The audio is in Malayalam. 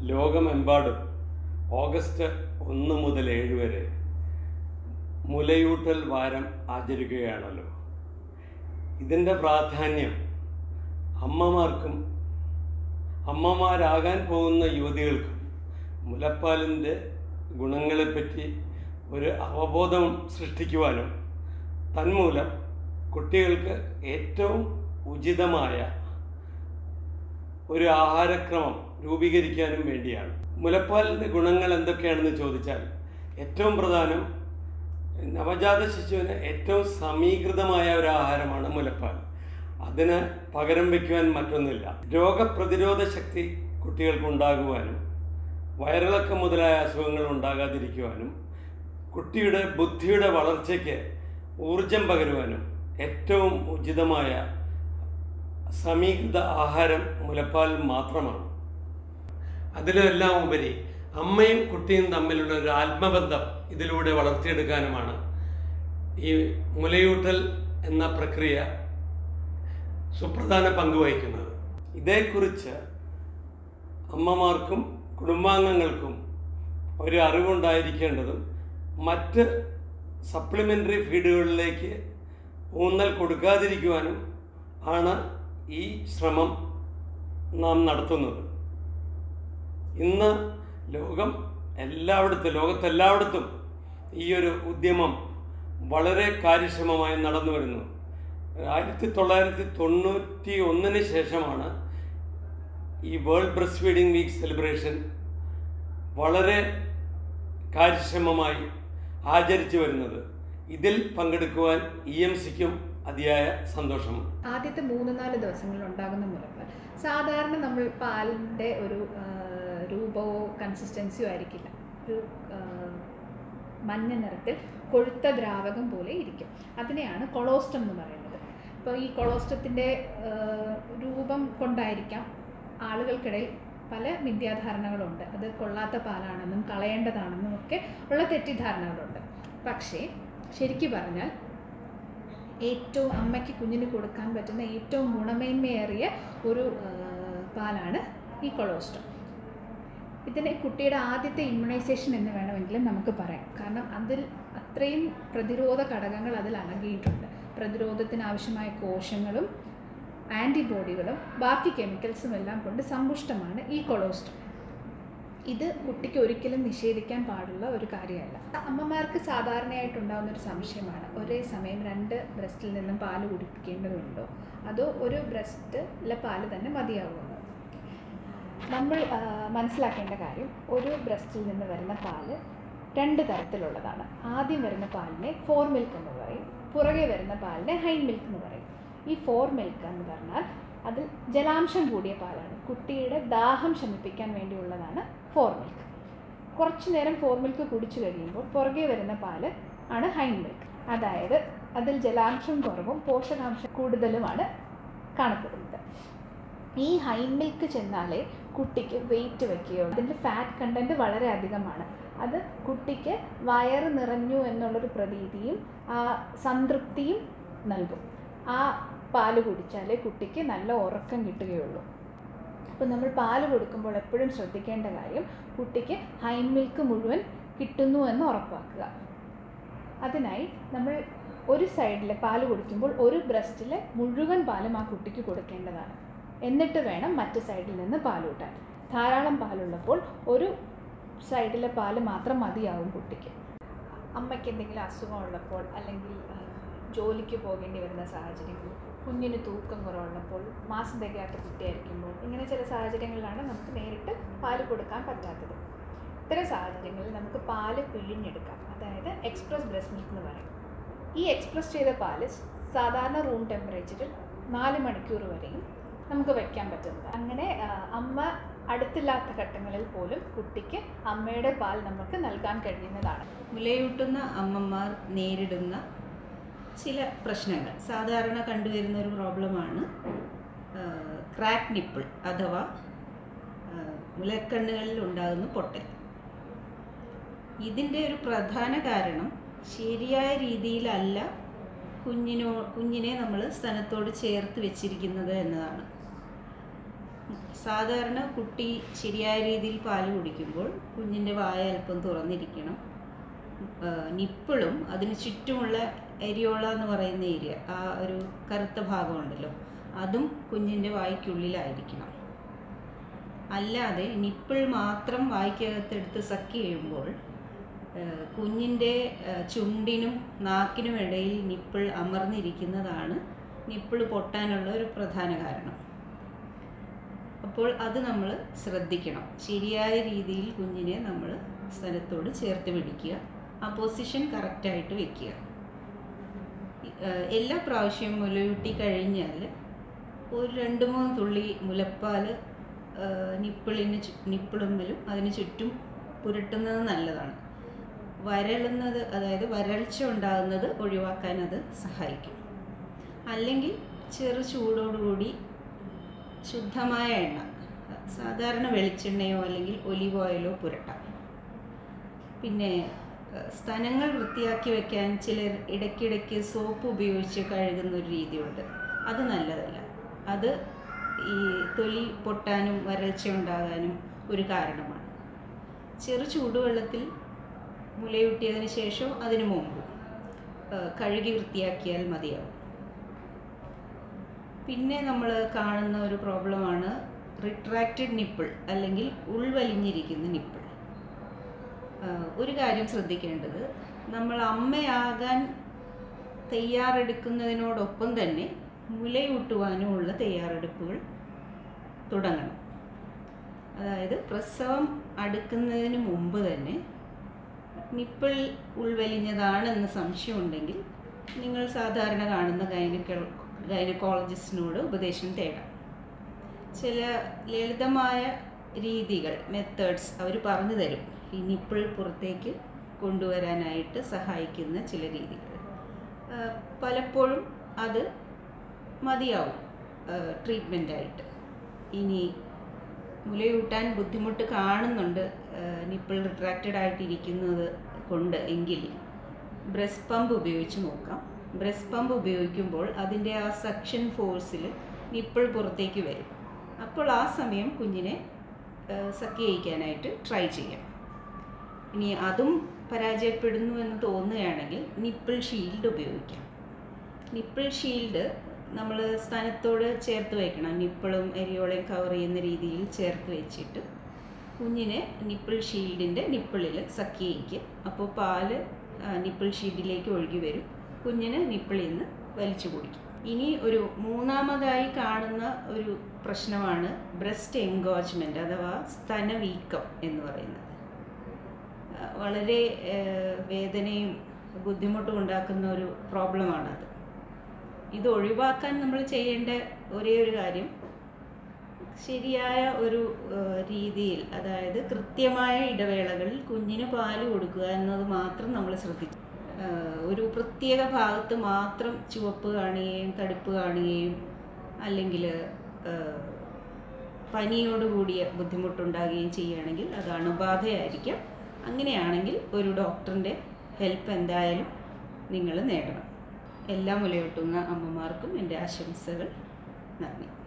ലോകമെമ്പാടും ഓഗസ്റ്റ് ഒന്ന് മുതൽ ഏഴ് വരെ മുലയൂട്ടൽ വാരം ആചരിക്കുകയാണല്ലോ ഇതിൻ്റെ പ്രാധാന്യം അമ്മമാർക്കും അമ്മമാരാകാൻ പോകുന്ന യുവതികൾക്കും മുലപ്പാലിൻ്റെ ഗുണങ്ങളെപ്പറ്റി ഒരു അവബോധം സൃഷ്ടിക്കുവാനും തന്മൂലം കുട്ടികൾക്ക് ഏറ്റവും ഉചിതമായ ഒരു ആഹാരക്രമം രൂപീകരിക്കാനും വേണ്ടിയാണ് മുലപ്പാലിൻ്റെ ഗുണങ്ങൾ എന്തൊക്കെയാണെന്ന് ചോദിച്ചാൽ ഏറ്റവും പ്രധാനം നവജാത ശിശുവിന് ഏറ്റവും സമീകൃതമായ ഒരു ആഹാരമാണ് മുലപ്പാൽ അതിന് പകരം വയ്ക്കുവാൻ മറ്റൊന്നില്ല രോഗപ്രതിരോധ ശക്തി കുട്ടികൾക്ക് ഉണ്ടാകുവാനും വയറിളക്കം മുതലായ അസുഖങ്ങൾ ഉണ്ടാകാതിരിക്കുവാനും കുട്ടിയുടെ ബുദ്ധിയുടെ വളർച്ചയ്ക്ക് ഊർജം പകരുവാനും ഏറ്റവും ഉചിതമായ സമീകൃത ആഹാരം മുലപ്പാൽ മാത്രമാണ് അതിലെല്ലാം ഉപരി അമ്മയും കുട്ടിയും തമ്മിലുള്ള ഒരു ആത്മബന്ധം ഇതിലൂടെ വളർത്തിയെടുക്കാനുമാണ് ഈ മുലയൂട്ടൽ എന്ന പ്രക്രിയ സുപ്രധാന പങ്ക് വഹിക്കുന്നത് ഇതേക്കുറിച്ച് അമ്മമാർക്കും കുടുംബാംഗങ്ങൾക്കും ഒരു അറിവുണ്ടായിരിക്കേണ്ടതും മറ്റ് സപ്ലിമെൻ്ററി ഫീഡുകളിലേക്ക് ഊന്നൽ കൊടുക്കാതിരിക്കുവാനും ആണ് ഈ ശ്രമം നാം നടത്തുന്നത് ഇന്ന് ലോകം എല്ലായിടത്തും ലോകത്തെല്ലായിടത്തും ഈ ഒരു ഉദ്യമം വളരെ കാര്യക്ഷമമായി നടന്നു വരുന്നു ആയിരത്തി തൊള്ളായിരത്തി തൊണ്ണൂറ്റി ഒന്നിന് ശേഷമാണ് ഈ world breastfeeding week celebration വളരെ കാര്യക്ഷമമായി ആചരിച്ചു വരുന്നത് ഇതിൽ പങ്കെടുക്കുവാൻ ഇ എം സിക്കും അതിയായ സന്തോഷമുണ്ട് ആദ്യത്തെ മൂന്ന് നാല് ദിവസങ്ങളിൽ ഉണ്ടാകുന്ന മുലപ്പാൽ സാധാരണ നമ്മൾ പാലിൻ്റെ ഒരു ആ, രൂപമോ കൺസിസ്റ്റൻസിയോ ആയിരിക്കില്ല ഒരു ആ, മഞ്ഞ നിറത്തിൽ കൊഴുത്ത ദ്രാവകം പോലെ ഇരിക്കും അതിനെയാണ് കൊളോസ്റ്റം എന്ന് പറയുന്നത് അപ്പോൾ ഈ കൊളോസ്റ്റത്തിൻ്റെ രൂപം കൊണ്ടായിരിക്കാം ആളുകൾക്കിടയിൽ പല മിഥ്യാധാരണകളുണ്ട് അത് കൊള്ളാത്ത പാലാണെന്നും കളയേണ്ടതാണെന്നും ഒക്കെ ഉള്ള തെറ്റിദ്ധാരണകളുണ്ട് പക്ഷേ ശരിക്കു പറഞ്ഞാൽ ഏറ്റവും അമ്മയ്ക്ക് കുഞ്ഞിന് കൊടുക്കാൻ പറ്റുന്ന ഏറ്റവും ഗുണമേന്മയേറിയ ഒരു ആ, പാലാണ് ഈ കൊളോസ്റ്റം ഇതിനെ കുട്ടിയുടെ ആദ്യത്തെ ഇമ്മ്യൂണൈസേഷൻ എന്ന് വേണമെങ്കിലും നമുക്ക് പറയാം കാരണം അതിൽ അത്രയും പ്രതിരോധ ഘടകങ്ങൾ അതിൽ അടങ്ങിയിട്ടുണ്ട് പ്രതിരോധത്തിന് ആവശ്യമായ കോശങ്ങളും ആൻറ്റിബോഡികളും ബാക്കി കെമിക്കൽസും എല്ലാം കൊണ്ട് സമ്പുഷ്ടമാണ് ഈ കൊളോസ്റ്റം ഇത് കുട്ടിക്ക് ഒരിക്കലും നിഷേധിക്കാൻ പാടുള്ള ഒരു കാര്യമല്ല അമ്മമാർക്ക് സാധാരണയായിട്ടുണ്ടാകുന്ന ഒരു സംശയമാണ് ഒരേ സമയം രണ്ട് ബ്രസ്റ്റിൽ നിന്നും പാല് കുടിപ്പിക്കേണ്ടതുണ്ടോ അതോ ഒരു ബ്രസ്റ്റിലെ പാല് തന്നെ മതിയാകുമോ നമ്മൾ ആ, മനസ്സിലാക്കേണ്ട കാര്യം ഒരു ബ്രസ്റ്റിൽ നിന്ന് വരുന്ന പാല് രണ്ട് തരത്തിലുള്ളതാണ് ആദ്യം വരുന്ന പാലിനെ ഫോർ മിൽക്ക് എന്ന് പറയും പുറകെ വരുന്ന പാലിനെ ഹൈൻ മിൽക്ക് എന്ന് പറയും ഈ ഫോർ മിൽക്ക് എന്ന് പറഞ്ഞാൽ അതിൽ ജലാംശം കൂടിയ പാലാണ് കുട്ടിയുടെ ദാഹം ശമിപ്പിക്കാൻ വേണ്ടിയുള്ളതാണ് ഫോർ മിൽക്ക് കുറച്ച് നേരം ഫോർ മിൽക്ക് കുടിച്ചു കഴിയുമ്പോൾ പുറകെ വരുന്ന പാല് ആണ് ഹൈൻ മിൽക്ക് അതായത് അതിൽ ജലാംശം കുറവും പോഷകാംശം കൂടുതലുമാണ് കാണപ്പെടുന്നത് ഈ ഹൈൻ മിൽക്ക് ചെന്നാലേ കുട്ടിക്ക് വെയിറ്റ് വയ്ക്കുകയുള്ളൂ അതിൻ്റെ ഫാറ്റ് കണ്ടൻറ്റ് വളരെ അധികമാണ് അത് കുട്ടിക്ക് വയറ് നിറഞ്ഞു എന്നുള്ളൊരു പ്രതീതിയും ആ സംതൃപ്തിയും നൽകും ആ പാല് കുടിച്ചാലേ കുട്ടിക്ക് നല്ല ഉറക്കം കിട്ടുകയുള്ളൂ അപ്പോൾ നമ്മൾ പാല് കൊടുക്കുമ്പോൾ എപ്പോഴും ശ്രദ്ധിക്കേണ്ട കാര്യം കുട്ടിക്ക് ഹൈൻ മിൽക്ക് മുഴുവൻ കിട്ടുന്നു എന്ന് ഉറപ്പാക്കുക അതിനായി നമ്മൾ ഒരു സൈഡിലെ പാല് കുടിക്കുമ്പോൾ ഒരു ബ്രസ്റ്റിലെ മുഴുവൻ പാലും ആ കുട്ടിക്ക് കൊടുക്കേണ്ടതാണ് എന്നിട്ട് വേണം മറ്റു സൈഡിൽ നിന്ന് പാലൂട്ടാൻ ധാരാളം പാലുള്ളപ്പോൾ ഒരു സൈഡിലെ പാല് മാത്രം മതിയാവും കുട്ടിക്ക് അമ്മയ്ക്ക് എന്തെങ്കിലും അസുഖമുള്ളപ്പോൾ അല്ലെങ്കിൽ ആ, ജോലിക്ക് പോകേണ്ടി വരുന്ന സാഹചര്യങ്ങൾ കുഞ്ഞിന് തൂക്കം കുറവുള്ളപ്പോൾ മാസം തികയാത്ത കുട്ടിയായിരിക്കുമ്പോൾ ഇങ്ങനെ ചില സാഹചര്യങ്ങളിലാണ് നമുക്ക് നേരിട്ട് പാല് കൊടുക്കാൻ പറ്റാത്തത് ഇത്തരം സാഹചര്യങ്ങളിൽ നമുക്ക് പാല് പിഴിഞ്ഞെടുക്കാം അതായത് എക്സ്പ്രസ് ബ്രസ്റ്റ് മിൽക്ക് എന്ന് പറയും ഈ എക്സ്പ്രസ് ചെയ്ത പാല് സാധാരണ റൂം ടെമ്പറേച്ചറിൽ നാല് മണിക്കൂർ വരെയും നമുക്ക് വയ്ക്കാൻ പറ്റുന്നത് അങ്ങനെ ആ, അമ്മ അടുത്തില്ലാത്ത ഘട്ടങ്ങളിൽ പോലും കുട്ടിക്ക് അമ്മയുടെ പാൽ നമുക്ക് നൽകാൻ കഴിയുന്നതാണ് മുലയൂട്ടുന്ന അമ്മമാർ നേരിടുന്ന ചില പ്രശ്നങ്ങൾ സാധാരണ കണ്ടുവരുന്ന ഒരു പ്രോബ്ലമാണ് ക്രാക്ക് നിപ്പിൾ അഥവാ ആ, മുലക്കണ്ണുകളിൽ ഉണ്ടാകുന്ന പൊട്ടൽ ഇതിൻ്റെ ഒരു പ്രധാന കാരണം ശരിയായ രീതിയിലല്ല കുഞ്ഞിനോ കുഞ്ഞിനെ നമ്മൾ സ്തനത്തോട് ചേർത്ത് വെച്ചിരിക്കുന്നത് എന്നതാണ് സാധാരണ കുട്ടി ശരിയായ രീതിയിൽ പാല് കുടിക്കുമ്പോൾ കുഞ്ഞിൻ്റെ വായ അല്പം തുറന്നിരിക്കണം നിപ്പിളും അതിന് ചുറ്റുമുള്ള എരിയോള എന്ന് പറയുന്ന ഏരിയ ആ ഒരു കറുത്ത ഭാഗമുണ്ടല്ലോ അതും കുഞ്ഞിൻ്റെ വായ്ക്കുള്ളിലായിരിക്കണം അല്ലാതെ നിപ്പിൾ മാത്രം വായ്ക്കകത്തെടുത്ത് സക്ക് ചെയ്യുമ്പോൾ ഏഹ്, കുഞ്ഞിൻ്റെ ഏഹ്, ചുണ്ടിനും നാക്കിനും ഇടയിൽ നിപ്പിൾ അമർന്നിരിക്കുന്നതാണ് നിപ്പിൾ പൊട്ടാനുള്ള ഒരു പ്രധാന കാരണം അപ്പോൾ അത് നമ്മൾ ശ്രദ്ധിക്കണം ശരിയായ രീതിയിൽ കുഞ്ഞിനെ നമ്മൾ സ്ഥലത്തോട് ചേർത്ത് പിടിക്കുക ആ പൊസിഷൻ കറക്റ്റായിട്ട് വെക്കുക ഏഹ്, എല്ലാ പ്രാവശ്യവും മുലയൂട്ടി കഴിഞ്ഞാൽ ഒരു രണ്ട് മൂന്ന് തുള്ളി മുലപ്പാൽ നിപ്പിളിന് ചു നിപ്പിളുമ്പിലും അതിന് ചുറ്റും പുരട്ടുന്നത് നല്ലതാണ് വരളുന്നത് അതായത് വരൾച്ച ഉണ്ടാകുന്നത് ഒഴിവാക്കാൻ അത് സഹായിക്കും അല്ലെങ്കിൽ ചെറു ചൂടോടുകൂടി ശുദ്ധമായ എണ്ണ സാധാരണ വെളിച്ചെണ്ണയോ അല്ലെങ്കിൽ ഒലിവ് ഓയിലോ പുരട്ടാം പിന്നെ ഏഹ്, സ്തനങ്ങൾ വൃത്തിയാക്കി വെക്കാൻ ചിലർ ഇടയ്ക്കിടയ്ക്ക് സോപ്പ് ഉപയോഗിച്ച് കഴുകുന്ന ഒരു രീതിയുണ്ട് അത് നല്ലതല്ല അത് ഈ തൊലി പൊട്ടാനും വരൾച്ച ഉണ്ടാകാനും ഒരു കാരണമാണ് ചെറു ചൂടുവെള്ളത്തിൽ മുലയൂട്ടിയതിന് ശേഷവും അതിനു മുമ്പും ഏഹ്, കഴുകി വൃത്തിയാക്കിയാൽ മതിയാവും പിന്നെ നമ്മൾ കാണുന്ന ഒരു പ്രോബ്ലമാണ് റിട്രാക്റ്റഡ് നിപ്പിൾ അല്ലെങ്കിൽ ഉൾവലിഞ്ഞിരിക്കുന്ന നിപ്പിൾ ഒരു കാര്യം ശ്രദ്ധിക്കേണ്ടത് നമ്മൾ അമ്മയാകാൻ തയ്യാറെടുക്കുന്നതിനോടൊപ്പം തന്നെ മുലയൂട്ടുവാനുമുള്ള തയ്യാറെടുപ്പുകൾ തുടങ്ങണം അതായത് പ്രസവം അടുക്കുന്നതിന് മുമ്പ് തന്നെ നിപ്പിൾ ഉൾവലിഞ്ഞതാണെന്ന് സംശയമുണ്ടെങ്കിൽ നിങ്ങൾ സാധാരണ കാണുന്ന ഗൈനക്കോ ഗൈനക്കോളജിസ്റ്റിനോട് ഉപദേശം തേടാം ചില ലളിതമായ രീതികൾ മെത്തേഡ്സ് അവർ പറഞ്ഞു തരും ഈ നിപ്പിൾ പുറത്തേക്ക് കൊണ്ടുവരാനായിട്ട് സഹായിക്കുന്ന ചില രീതികൾ ആ, പലപ്പോഴും അത് മതിയാവും ട്രീറ്റ്മെൻറ്റായിട്ട് ഇനി മുലയൂട്ടാൻ ബുദ്ധിമുട്ട് കാണുന്നുണ്ട് നിപ്പിൾ റിട്രാക്റ്റഡ് ആയിട്ടിരിക്കുന്നത് കൊണ്ട് എങ്കിൽ ബ്രസ്റ്റ് പമ്പ് ഉപയോഗിച്ച് നോക്കാം ബ്രസ്റ്റ് പമ്പ് ഉപയോഗിക്കുമ്പോൾ അതിൻ്റെ ആ സക്ഷൻ ഫോഴ്സിൽ നിപ്പിൾ പുറത്തേക്ക് വരും അപ്പോൾ ആ സമയം കുഞ്ഞിനെ സക്കി ചെയ്യിക്കാനായിട്ട് ട്രൈ ചെയ്യാം ഇനി അതും പരാജയപ്പെടുന്നു എന്ന് തോന്നുകയാണെങ്കിൽ നിപ്പിൾ ഷീൽഡ് ഉപയോഗിക്കാം നിപ്പിൾ ഷീൽഡ് നമ്മൾ സ്ഥാനത്തോട് ചേർത്ത് വയ്ക്കണം നിപ്പിളും എരിയോളയും കവർ ചെയ്യുന്ന രീതിയിൽ ചേർത്ത് വെച്ചിട്ട് കുഞ്ഞിനെ നിപ്പിൾ ഷീൽഡിൻ്റെ നിപ്പിളിൽ സക്കി ചെയ്യിക്കുക അപ്പോൾ പാല് നിപ്പിൾ ഷീൽഡിലേക്ക് ഒഴുകി വരും കുഞ്ഞിന് നിപ്പിളിൽ നിന്ന് വലിച്ചു കുടിക്കും ഇനി ഒരു മൂന്നാമതായി കാണുന്ന ഒരു പ്രശ്നമാണ് ബ്രസ്റ്റ് എൻഗോജ്മെൻ്റ് അഥവാ സ്തനവീക്കം എന്ന് പറയുന്നത് ആ, വളരെ ഏഹ്, വേദനയും ബുദ്ധിമുട്ടും ഉണ്ടാക്കുന്ന ഒരു പ്രോബ്ലമാണത് ഇത് ഒഴിവാക്കാൻ നമ്മൾ ചെയ്യേണ്ട ഒരേ ഒരു കാര്യം ശരിയായ ഒരു ഏഹ്, രീതിയിൽ അതായത് കൃത്യമായ ഇടവേളകളിൽ കുഞ്ഞിന് പാല് കൊടുക്കുക എന്നത് മാത്രം നമ്മൾ ശ്രദ്ധിക്കും ഏഹ്, ഒരു പ്രത്യേക ഭാഗത്ത് മാത്രം ചുവപ്പ് കാണുകയും തടുപ്പ് കാണുകയും അല്ലെങ്കിൽ പനിയോടുകൂടിയ ബുദ്ധിമുട്ടുണ്ടാകുകയും ചെയ്യുകയാണെങ്കിൽ അത് അണുബാധയായിരിക്കാം അങ്ങനെയാണെങ്കിൽ ഒരു ഡോക്ടറിൻ്റെ ഹെൽപ്പ് എന്തായാലും നിങ്ങൾ നേടണം എല്ലാ മുലയൂട്ടുന്ന അമ്മമാർക്കും എൻ്റെ ആശംസകൾ നന്ദി